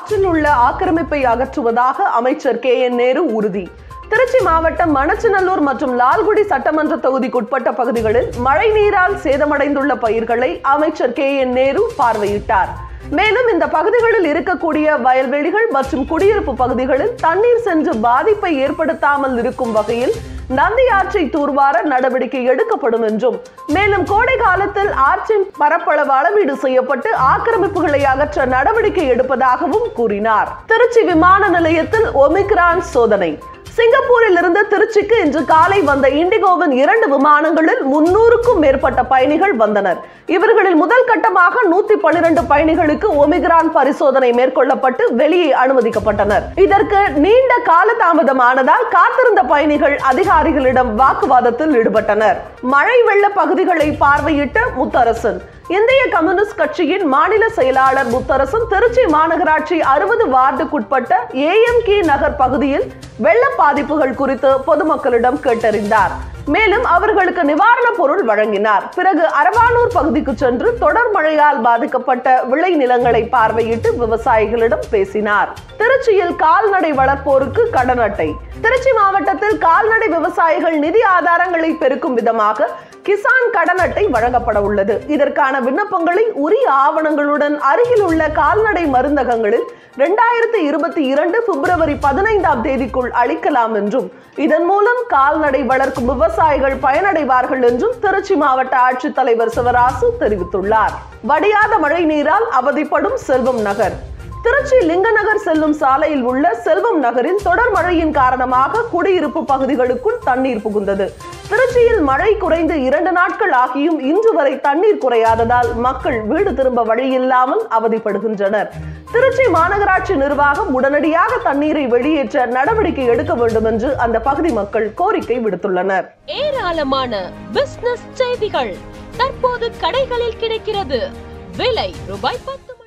ஆற்றில் உள்ள ஆக்கிரமிப்பை அகற்றுவதாக அமைச்சர் கே என் நேரு உறுதி திருச்சி மாவட்டம் மணச்சநல்லூர் மற்றும் லால்குடி சட்டமன்ற தொகுதிக்குட்பட்ட பகுதிகளில் மழை நீரால் சேதமடைந்துள்ள பயிர்களை அமைச்சர் கே என் நேரு பார்வையிட்டார் மேலும் இந்த பகுதிகளில் இருக்கக்கூடிய வயல்வெளிகள் மற்றும் குடியிருப்பு பகுதிகளில் தண்ணீர் சென்று பாதிப்பை ஏற்படுத்தாமல் இருக்கும் வகையில் நந்தி ஆற்றை தூர்வார நடவடிக்கை எடுக்கப்படும் என்றும் மேலும் கோடை காலத்தில் ஆற்றின் பரப்பளவு அளவீடு செய்யப்பட்டு ஆக்கிரமிப்புகளை அகற்ற நடவடிக்கை எடுப்பதாகவும் கூறினார் திருச்சி விமான நிலையத்தில் ஒமிக்ரான் சோதனை சிங்கப்பூரில் இருந்து திருச்சிக்கு இன்று காலை வந்த இண்டிகோவின் இரண்டு விமானங்களில் முன்னூறுக்கும் மேற்பட்ட பயணிகள் வந்தனர் இவர்களில் முதல் கட்டமாக நூத்தி பன்னிரண்டு பயணிகளுக்கு ஒமிக்ரான் பரிசோதனை மேற்கொள்ளப்பட்டு வெளியே அனுமதிக்கப்பட்டனர் இதற்கு நீண்ட கால தாமதமானதால் காத்திருந்த பயணிகள் அதிகாரிகளிடம் வாக்குவாதத்தில் ஈடுபட்டனர் மழை வெள்ள பகுதிகளை பார்வையிட்ட முத்தரசன் இந்திய கம்யூனிஸ்ட் கட்சியின் மாநில செயலாளர் முத்தரசன் திருச்சி மாநகராட்சி அறுபது வார்டுக்குட்பட்ட ஏஎம்கே நகர் பகுதியில் வெள்ள பாதிப்புகள் குறித்து பொதுமக்களிடம் கேட்டறிந்தார் மேலும் அவர்களுக்கு நிவாரணப் பொருள் வழங்கினார் பிறகு அரவானூர் பகுதிக்கு சென்று தொடர் மழையால் பாதிக்கப்பட்ட விளை நிலங்களை பார்வையிட்டு விவசாயிகளிடம் பேசினார் திருச்சியில் கால்நடை வளர்ப்போருக்கு கடன் அட்டை திருச்சி மாவட்டத்தில் கால்நடை விவசாயிகள் நிதி ஆதாரங்களை பெருக்கும் விதமாக கிசான் கடன் அட்டை வழங்கப்பட உள்ளது இதற்கான விண்ணப்பங்களை உரிய ஆவணங்களுடன் அருகில் உள்ள கால்நடை மருந்தகங்களில் இரண்டாயிரத்தி இருபத்தி இரண்டு பிப்ரவரி பதினைந்தாம் தேதிக்குள் அளிக்கலாம் என்றும் இதன் மூலம் கால்நடை வளர்க்கும் விவசாயிகள் பயனடைவார்கள் என்றும் திருச்சி மாவட்ட ஆட்சித்தலைவர் சிவராசு தெரிவித்துள்ளார் வடியாத மழை நீரால் அவதிப்படும் செல்வம் நகர் திருச்சி லிங்கநகர் செல்லும் சாலையில் உள்ள செல்வம் நகரில் தொடர் மழையின் காரணமாக குடியிருப்பு பகுதிகளுக்குள் தண்ணீர் புகுந்தது திருச்சியில் மழை குறைந்து இரண்டு நாட்கள் ஆகியும் இன்று வரை தண்ணீர் குறையாததால் மக்கள் வீடு திரும்ப வழியில்லாமல் அவதிப்படுகின்றனர் திருச்சி மாநகராட்சி நிர்வாகம் உடனடியாக தண்ணீரை வெளியேற்ற நடவடிக்கை எடுக்க வேண்டும் என்று அந்த பகுதி மக்கள் கோரிக்கை விடுத்துள்ளனர் ஏராளமான பிசினஸ் செய்திகள் தற்போது கடைகளில் கிடைக்கிறது விலை ரூபாய் பத்து